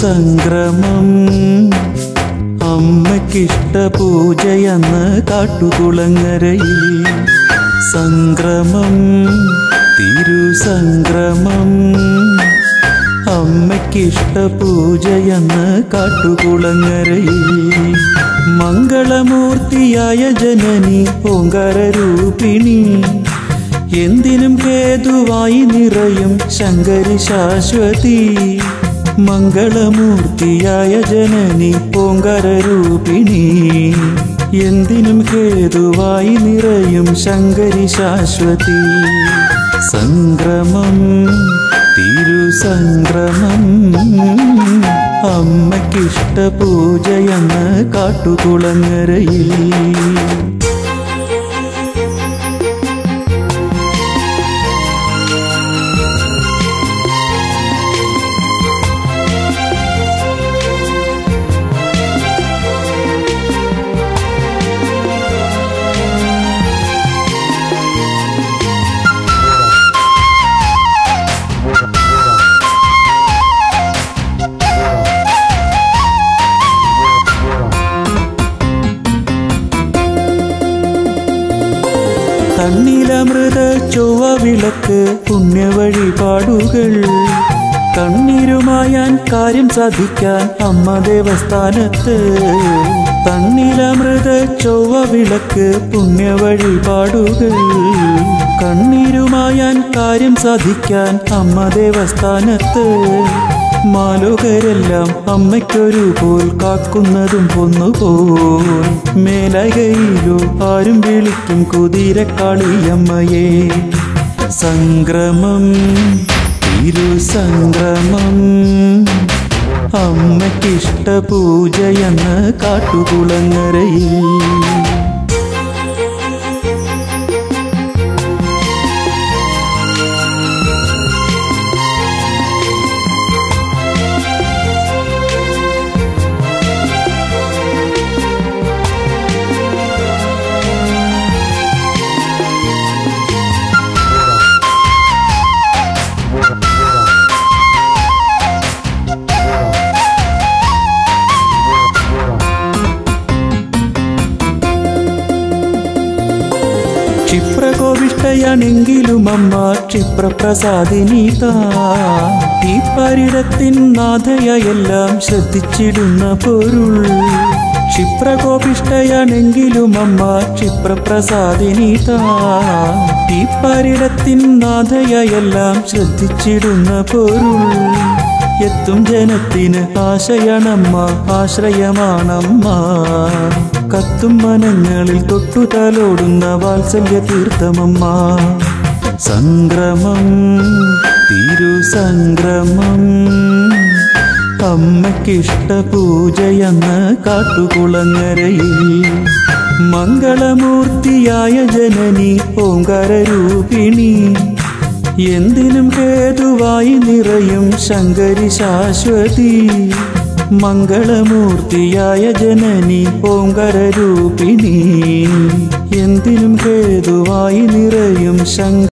തിരുസംക്രമം അമ്മയ്ക്കിഷ്ട പൂജയെന്ന് കാട്ടുകുളങ്ങരയിൽ സംക്രമം തിരുസംക്രമം അമ്മയ്ക്കിഷ്ട പൂജയെന്ന് കാട്ടുകുളങ്ങരയിൽ മംഗളമൂർത്തിയായ ജനനി ഓങ്കാരൂപിണി എന്തിനും ഹേതുവായി നിറയും ശങ്കരി ശാശ്വതി മംഗളമൂർത്തിയായ ജനനി ഓങ്കാരൂപിണി എന്തിനും ഹേതുവായി നിറയും ശങ്കരി ശാശ്വതി സംക്രമം തിരുസംക്രമം അമ്മയ്ക്കിഷ്ട പൂജയെന്ന് കാട്ടുകുളങ്ങരയിൽ തണ്ണീലമൃത ചൊവ്വ വിളക്ക് പുണ്യവഴിപാടുകൾ കണ്ണീരുമായാൻ കാര്യം സാധിക്കാൻ അമ്മ ദേവസ്ഥാനത്ത് തണ്ണീലമൃത ചൊവ്വ വിളക്ക് പുണ്യവഴിപാടുകൾ കണ്ണീരുമായാൻ കാര്യം സാധിക്കാൻ അമ്മ ദേവസ്ഥാനത്ത് മാലോകരെല്ലാം അമ്മയ്ക്കൊരു പോൽ കാക്കുന്നതും പൊന്നുപോൽ മേലകയിലോ ആരും വിളിക്കും കുതിരക്കാളിയമ്മയെ സംക്രമം തിരുസംക്രമം അമ്മയ്ക്കിഷ്ട പൂജയെന്ന് കാട്ടുകുളങ്ങരയിൽ ക്ഷിപ്രകോപിഷ്ടയാണെങ്കിലും അമ്മ ക്ഷിപ്രപ്രസാദിനി താ ഈ പരിടത്തിൻ നാഥയെല്ലാം ശ്രദ്ധിച്ചിടുന്ന പൊരുൾ ക്ഷിപ്രകോപിഷ്ടയാണെങ്കിലും അമ്മ ക്ഷിപ്രപ്രസാദിനി താ ഈ പരിടത്തിൻ നാഥയെല്ലാം ശ്രദ്ധിച്ചിടുന്ന പൊരുൾ എത്തും ജനത്തിന് ആശയണമ്മ ആശ്രയമാണമ്മ കത്തും മനങ്ങളിൽ തൊട്ടു തലോടുന്ന വാത്സല്യ തീർത്ഥമമ്മ സംക്രമം തിരുസംക്രമം അമ്മയ്ക്കിഷ്ട പൂജയെന്ന് കാട്ടുകുളങ്ങരയിൽ മംഗളമൂർത്തിയായ ജനനി ഓങ്കാരൂപിണി എന്തിനും ഹേതുവായി നിറയും ശങ്കരി ശാശ്വതി മംഗളമൂർത്തിയായ ജനനി ഓങ്കാരൂപിണി എന്തിനും ഹേതുവായി നിറയും ശങ്ക